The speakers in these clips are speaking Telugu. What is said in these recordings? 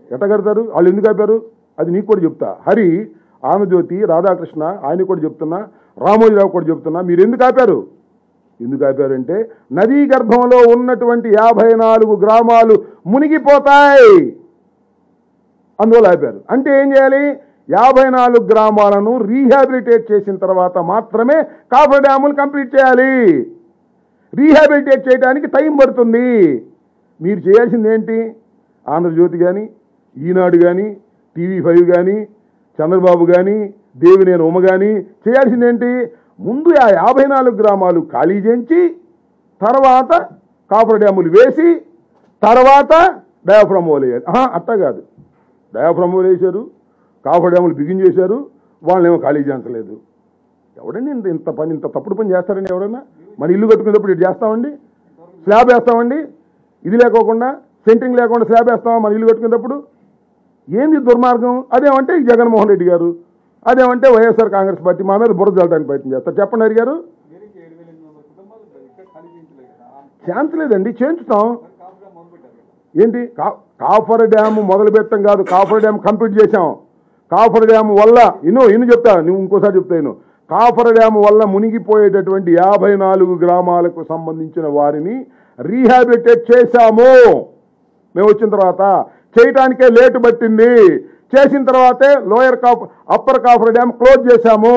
ఎట్ట కడతారు వాళ్ళు ఎందుకు ఆపారు అది నీకు కూడా చెప్తా హరి ఆమెజ్యోతి రాధాకృష్ణ ఆయన కూడా చెప్తున్నా రామోజీరావు కూడా చెప్తున్నా మీరు ఎందుకు ఆపారు ఎందుకు ఆపారంటే నదీ గర్భంలో ఉన్నటువంటి యాభై నాలుగు గ్రామాలు మునిగిపోతాయి అందువల్ల ఆపారు అంటే ఏం చేయాలి యాభై నాలుగు గ్రామాలను రీహాబిలిటేట్ చేసిన తర్వాత మాత్రమే కాఫర్ డ్యాములు కంప్లీట్ చేయాలి రీహాబిలిటేట్ చేయడానికి టైం పడుతుంది మీరు చేయాల్సింది ఏంటి ఆంధ్రజ్యోతి కానీ ఈనాడు కానీ టీవీ ఫైవ్ కానీ చంద్రబాబు కానీ దేవినేని ఉమ కానీ చేయాల్సింది ఏంటి ముందు ఆ యాభై నాలుగు గ్రామాలు ఖాళీ చేయించి తర్వాత కాపర్ డ్యాములు వేసి తర్వాత డయాఫ్రమ్ వేయాలి ఆహా, అట్టా కాదు డయాఫ్రమ్ వేశారు కాఫర్ డ్యాములు బిగించేశారు వాళ్ళనేమో ఖాళీ చేయించలేదు ఎవడండి ఇంత ఇంత పని ఇంత తప్పుడు పని చేస్తారండి ఎవరైనా మన ఇల్లు కట్టుకునేటప్పుడు ఇటు చేస్తామండి స్లాబ్ వేస్తామండి ఇది లేకోకుండా సెంట్రింగ్ లేకుండా స్లాబ్ వేస్తామా మన ఇల్లు కట్టుకునేటప్పుడు ఏంది దుర్మార్గం అదేమంటే ఈ జగన్మోహన్ రెడ్డి గారు అదేమంటే వైఎస్ఆర్ కాంగ్రెస్ పార్టీ మా మీద బురద చల్లడానికి ప్రయత్నం చేస్తారు చెప్పండి హరి గారు వేరేకి ఏడు వేల ఎనిమిది వందల కుటుంబాలు ఇక్కడ ఖాళీ చేయించలేదు కదా ఛాన్స్ లేదండి చేయించుతాం మరి కాపుగా మొదలు పెట్టారు కదా ఏంటి కా- కాఫర్ డ్యామ్ మొదలు పెట్టడం కాదు కాఫర్ డ్యామ్ కంప్లీట్ చేశాం కాఫర్ డ్యామ్ వల్ల ఇను ఇను చెప్తా నువ్వు ఇంకోసారి చెప్తా ఇను కాఫర్ డ్యామ్ వల్ల మునిగిపోయేటటువంటి యాభై నాలుగు గ్రామాలకు సంబంధించిన వారిని రీహాబిలిటేట్ చేశాము మేము వచ్చిన తర్వాత చేయటానికే లేటు పట్టింది చేసిన తర్వాతే లోయర్ కాఫ్ అప్పర్ కాఫర్ డ్యామ్ క్లోజ్ చేశాము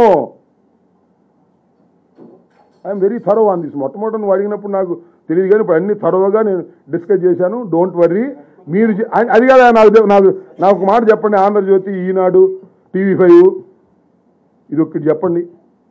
I'm very thorough on this మొట్టమొదటి నువ్వు అడిగినప్పుడు నాకు తెలియదు కానీ ఇప్పుడు అన్ని థరోగా నేను డిస్కస్ చేశాను డోంట్ వర్రీ మీరు చే- అ- అది కదా నాకు తె- నాకు నాకు ఒక మాట చెప్పండి ఆంధ్రజ్యోతి ఈనాడు టీవీ ఫైవ్ ఇది ఒకటి చెప్పండి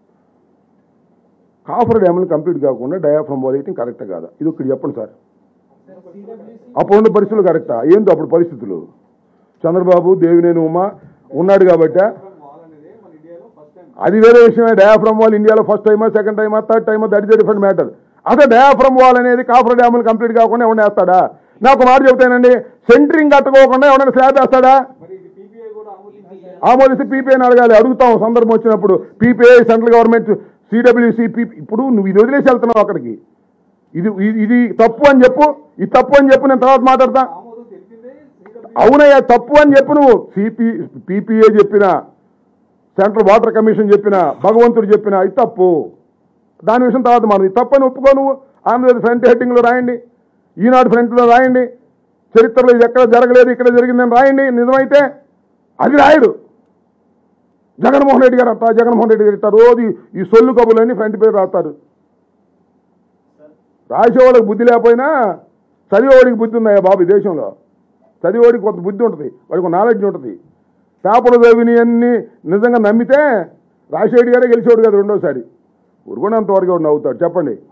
కాఫర్ డ్యామ్లు కంప్లీట్ కాకుండా డయాఫ్రమ్ వేయటం కరెక్ట్ కాదా ఇది ఒకటి చెప్పండి సార్ అప్పుడున్న పరిస్థితులు కరెక్టా ఏందో అప్పుడు పరిస్థితులు చంద్రబాబు దేవినేని ఉమ ఉన్నాడు కాబట్టా వాల్ అనేది మన ఇండియాలో ఫస్ట్ టైం అది వేరే విషయమే డయాఫ్రమ్ వాల్ ఇండియాలో ఫస్ట్ టైమా సెకండ్ టైమా థర్డ్ టైమా దట్ ఇస్ డిఫరెంట్ మ్యాటర్ అదే డయాఫ్రమ్ వాల్ అనేది కాఫర్ డ్యాములు కంప్లీట్ కాకుండా ఎవరైనా వేస్తాడా నాకు మాట చెబుతానండి సెంటరింగ్ కట్టుకోకుండా ఎవరైనా స్లాబ్ వేస్తాడా మరి ఇది పీపీఐ కూడా ఆమోదించారు ఆమోదిస్తే పీపీఐని అడగాలి అడుగుతాం సందర్భం వచ్చినప్పుడు పీపీఐ సెంట్రల్ గవర్నమెంట్ సిడబ్ల్యూసి ఇప్పుడు నువ్వు ఇది వదిలేసి వెళ్తున్నావు అక్కడికి ఇది ఇది- ఇది తప్పు అని చెప్పు ఇది తప్పు అని చెప్పు నేను తర్వాత మాట్లాడతా ఆమోదం తెలిపిందే శ్రీడబ్ల్యూ అవునయ్యా తప్పు అని చెప్పు నువ్వు సిపి పీపీఏ చెప్పిన సెంట్రల్ వాటర్ కమిషన్ చెప్పిన భగవంతుడు చెప్పిన ఇది తప్పు దాని విషయం తర్వాత మనం ఇది తప్పు అని ఒప్పుకో నువ్వు ఆంధ్రప్రదేశ్ ఫ్రంట్ హెడ్డింగ్లో రాయండి ఈనాడు ఫ్రంట్లో రాయండి చరిత్రలో ఇది ఎక్కడ జరగలేదు ఇక్కడ జరిగిందని రాయండి నిజమైతే అది రాయడు జగన్మోహన్ రెడ్డి గారు అట్ట జగన్మోహన్ రెడ్డి గారు ఇట్ట రోజు ఈ- ఈ సొల్లు కబుర్లన్నీ ఫ్రంట్ పేరు రాస్తారు రాసేవాళ్ళకి బుద్ధి లేకపోయినా చదివేవాడికి బుద్ధి ఉందయ్యా బాబు ఈ దేశంలో చదివేవాడికి కొంత బుద్ధి ఉంటుంది వాడికి ఒక నాలెడ్జ్ ఉంటుంది పేపర్ చదివిని అన్ని నిజంగా నమ్మితే రాజశేఖర్ గారే గెలిచేవాడు కదా రెండోసారి ఉరుకున్నంత వరకు నవ్వుతాడు చెప్పండి